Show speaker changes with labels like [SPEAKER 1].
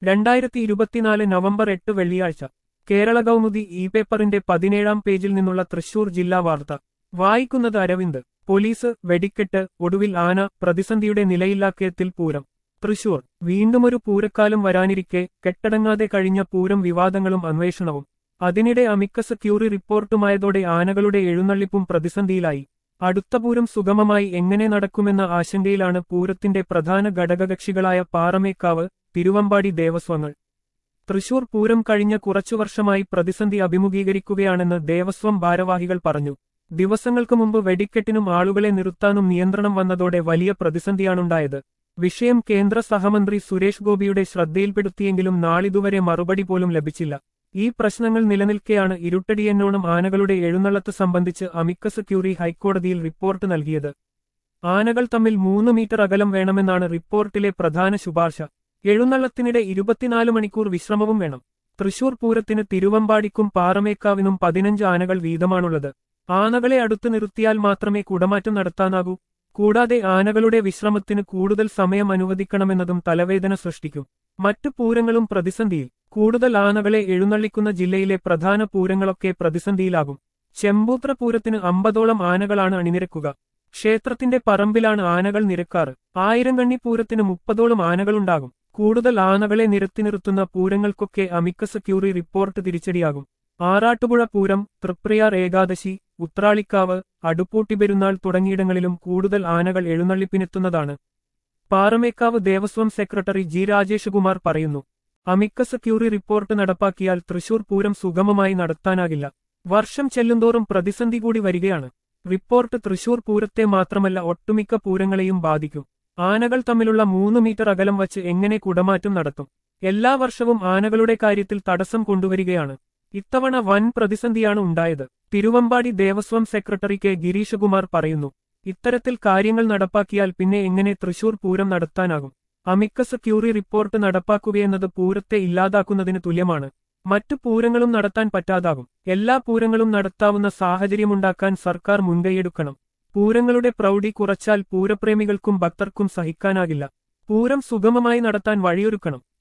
[SPEAKER 1] രണ്ടായിരത്തി ഇരുപത്തിനാല് നവംബർ എട്ട് വെള്ളിയാഴ്ച കേരള കൗമുദി ഇ പേപ്പറിന്റെ പതിനേഴാം പേജിൽ നിന്നുള്ള തൃശൂർ ജില്ലാ വാർത്ത വായിക്കുന്നത് അരവിന്ദ് പോലീസ് വെടിക്കെട്ട് ഒടുവിൽ ആന പ്രതിസന്ധിയുടെ നിലയില്ലാക്കയത്തിൽ പൂരം തൃശൂർ വീണ്ടുമൊരു പൂരക്കാലം വരാനിരിക്കെ കെട്ടടങ്ങാതെ കഴിഞ്ഞ പൂരം വിവാദങ്ങളും അന്വേഷണവും അതിനിടെ അമിക്കസ് ക്യൂറി റിപ്പോർട്ടുമായതോടെ ആനകളുടെ എഴുന്നള്ളിപ്പും പ്രതിസന്ധിയിലായി അടുത്ത പൂരം സുഗമമായി എങ്ങനെ നടക്കുമെന്ന ആശങ്കയിലാണ് പൂരത്തിന്റെ പ്രധാന ഘടകകക്ഷികളായ പാറമേക്കാവ് തിരുവമ്പാടി ദേവസ്വങ്ങൾ തൃശൂർ പൂരം കഴിഞ്ഞ കുറച്ചു വർഷമായി പ്രതിസന്ധി അഭിമുഖീകരിക്കുകയാണെന്ന് ദേവസ്വം ഭാരവാഹികൾ പറഞ്ഞു ദിവസങ്ങൾക്ക് മുമ്പ് വെടിക്കെട്ടിനും ആളുകളെ നിർത്താനും നിയന്ത്രണം വന്നതോടെ വലിയ പ്രതിസന്ധിയാണുണ്ടായത് വിഷയം കേന്ദ്ര സഹമന്ത്രി സുരേഷ് ഗോപിയുടെ ശ്രദ്ധയിൽപ്പെടുത്തിയെങ്കിലും നാളിതുവരെ മറുപടി പോലും ലഭിച്ചില്ല ഈ പ്രശ്നങ്ങൾ നിലനിൽക്കെയാണ് ഇരുട്ടടിയെന്നോണം ആനകളുടെ എഴുന്നള്ളത്ത് സംബന്ധിച്ച് അമിക്കസ് ക്യൂറി ഹൈക്കോടതിയിൽ റിപ്പോർട്ട് നൽകിയത് ആനകൾ തമ്മിൽ മൂന്ന് മീറ്റർ അകലം വേണമെന്നാണ് റിപ്പോർട്ടിലെ പ്രധാന ശുപാർശ എഴുന്നള്ളത്തിനിടെ ഇരുപത്തിനാല് മണിക്കൂർ വിശ്രമവും വേണം തൃശൂർ പൂരത്തിന് തിരുവമ്പാടിക്കും പാറമേക്കാവിനും പതിനഞ്ച് ആനകൾ വീതമാണുള്ളത് ആനകളെ അടുത്തു നിർത്തിയാൽ മാത്രമേ കുടമാറ്റം നടത്താനാകൂ കൂടാതെ ആനകളുടെ വിശ്രമത്തിന് കൂടുതൽ സമയം അനുവദിക്കണമെന്നതും തലവേദന സൃഷ്ടിക്കും മറ്റു പൂരങ്ങളും പ്രതിസന്ധിയിൽ കൂടുതൽ ആനകളെ എഴുന്നള്ളിക്കുന്ന ജില്ലയിലെ പ്രധാന പൂരങ്ങളൊക്കെ പ്രതിസന്ധിയിലാകും ചെമ്പൂത്ര പൂരത്തിന് അമ്പതോളം ആനകളാണ് അണിനിരക്കുക ക്ഷേത്രത്തിന്റെ പറമ്പിലാണ് ആനകൾ നിരക്കാറ് ആയിരം കണ്ണി പൂരത്തിന് മുപ്പതോളം ആനകളുണ്ടാകും കൂടുതൽ ആനകളെ നിരത്തി നിർത്തുന്ന പൂരങ്ങൾക്കൊക്കെ അമിക്കസ് ക്യൂറി റിപ്പോർട്ട് തിരിച്ചടിയാകും ആറാട്ടുപുഴ പൂരം തൃപ്രയാർ ഏകാദശി ഉത്രാളിക്കാവ് അടുപ്പൂട്ടി പെരുന്നാൾ തുടങ്ങിയിടങ്ങളിലും കൂടുതൽ ആനകൾ എഴുന്നള്ളിപ്പിനെത്തുന്നതാണ് പാറമേക്കാവ് ദേവസ്വം സെക്രട്ടറി ജി രാജേഷ് കുമാർ പറയുന്നു അമിക്കസ് ക്യൂറി റിപ്പോർട്ട് നടപ്പാക്കിയാൽ തൃശൂർ പൂരം സുഗമമായി നടത്താനാകില്ല വർഷം ചെല്ലുന്തോറും പ്രതിസന്ധി കൂടി വരികയാണ് റിപ്പോർട്ട് തൃശൂർ പൂരത്തെ മാത്രമല്ല ഒട്ടുമിക്ക പൂരങ്ങളെയും ബാധിക്കും ആനകൾ തമ്മിലുള്ള മൂന്ന് മീറ്റർ അകലം വച്ച് എങ്ങനെ കുടമാറ്റം നടത്തും എല്ലാ വർഷവും ആനകളുടെ കാര്യത്തിൽ തടസ്സം കൊണ്ടുവരികയാണ് ഇത്തവണ വൻ പ്രതിസന്ധിയാണ് ഉണ്ടായത് തിരുവമ്പാടി ദേവസ്വം സെക്രട്ടറി കെ ഗിരീഷകുമാർ പറയുന്നു ഇത്തരത്തിൽ കാര്യങ്ങൾ നടപ്പാക്കിയാൽ പിന്നെ എങ്ങനെ തൃശൂർ പൂരം നടത്താനാകും അമിക്കസ് ക്യൂറി റിപ്പോർട്ട് നടപ്പാക്കുകയെന്നത് പൂരത്തെ ഇല്ലാതാക്കുന്നതിന് തുല്യമാണ് മറ്റു പൂരങ്ങളും നടത്താൻ പറ്റാതാകും എല്ലാ പൂരങ്ങളും നടത്താവുന്ന സാഹചര്യമുണ്ടാക്കാൻ സർക്കാർ മുൻകൈയെടുക്കണം പൂരങ്ങളുടെ പ്രൗഢി കുറച്ചാൽ പൂരപ്രേമികൾക്കും ഭക്തർക്കും സഹിക്കാനാകില്ല പൂരം സുഗമമായി നടത്താൻ വഴിയൊരുക്കണം